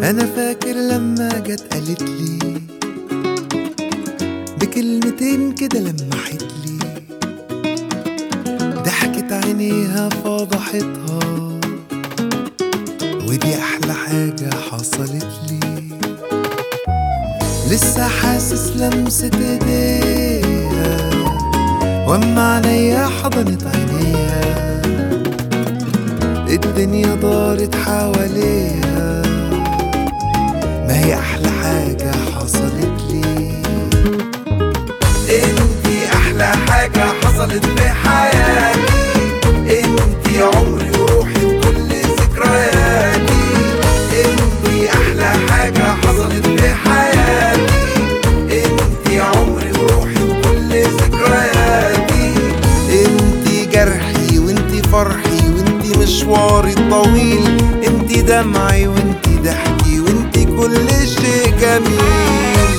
انا فاكر لما جت قالت لي بكلمتين كده لمحت لي ضحكت عينيها فضحتها ودي احلى حاجة حصلت لي لسه حاسس لمسة ايديها واما عينيا حضنت عينيها الدنيا دارت حواليها ما هي احلى حاجة حصلت لي انتي احلى حاجة حصلت في حياتي انتي عمري وروحي وكل ذكرياتي انتي احلى حاجة حصلت في حياتي انتي عمري وروحي وكل ذكرياتي انتي جرحي وانتي فرحي وانتي مشواري الطويل انتي دمعي وانتي ضحكي وانتي كل شيء جميل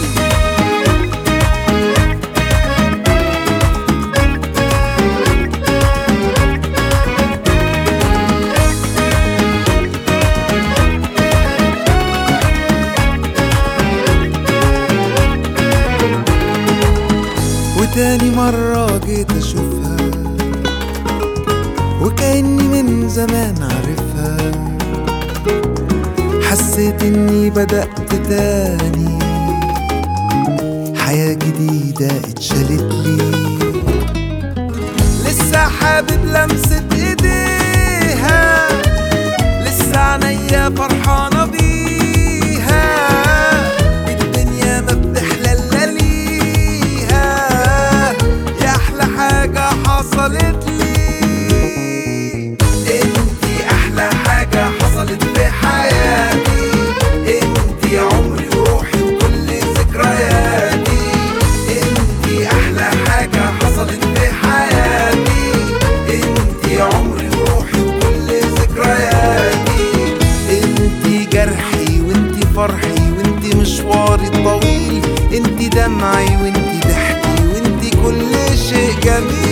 وتاني مرة جيت أشوفها وكأني من زمان عارفها حسيت إني بدأت تاني حياة جديدة اتشالت لي لسه حابب لمسة ايديها لسه عينيا فرحانة بيها الدنيا ما بتحلى الا ليها يا احلى حاجة حصلت لي انتي احلى حاجة حصلت في حياتي انتي عمري وروحي وكل ذكرياتي انتي احلى حاجة حصلت في حياتي انتي عمري وروحي وكل ذكرياتي انتي جرحي وانتي فرحي وانتي مشواري الطويل انتي دمعي وانتي ضحكي وانتي كل شيء جميل